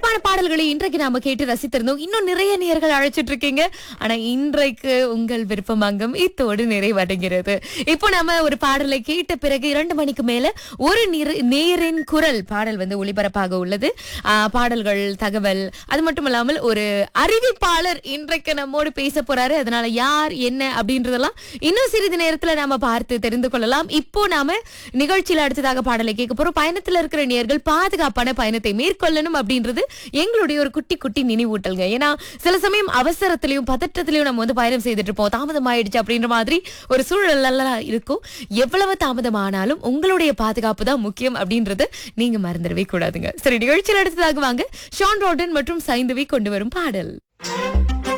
சிறப்பான பாடல்களை இன்றைக்கு நாம கேட்டு ரசித்திருந்தோம் இன்னும் நிறைய நேர்கள் அழைச்சிட்டு இருக்கீங்க ஆனா இன்றைக்கு உங்கள் விருப்பமங்கம் இத்தோடு நிறைவடைகிறது இப்போ நாம ஒரு பாடலை கேட்ட பிறகு இரண்டு மணிக்கு மேல ஒரு நிற- நேரின் குரல் பாடல் வந்து ஒளிபரப்பாக உள்ளது ஆ, பாடல்கள் தகவல் அது மட்டும் இல்லாமல் ஒரு அறிவிப்பாளர் இன்றைக்கு நம்மோடு பேச போறாரு அதனால யார் என்ன அப்படின்றதெல்லாம் இன்னும் சிறிது நேரத்துல நாம பார்த்து தெரிந்து கொள்ளலாம் இப்போ நாம நிகழ்ச்சியில அடுத்ததாக பாடலை கேட்க போறோம் பயணத்துல இருக்கிற நேர்கள் பாதுகாப்பான பயணத்தை மேற்கொள்ளணும் அப்படின்றது எங்களுடைய ஒரு குட்டி குட்டி நினைவூட்டல்ங்க ஏன்னா சில சமயம் அவசரத்திலையும் பதற்றத்திலையும் நம்ம வந்து பயணம் செய்துட்டு இருப்போம் தாமதம் ஆயிடுச்சு அப்படின்ற மாதிரி ஒரு சூழல் எல்லாம் இருக்கும் எவ்வளவு தாமதமானாலும் உங்களுடைய பாதுகாப்பு தான் முக்கியம் அப்படின்றது நீங்க மறந்துடவே கூடாதுங்க சரி நிகழ்ச்சியில் அடுத்ததாக வாங்க ஷான் ரோடன் மற்றும் சைந்தவி கொண்டு வரும் பாடல்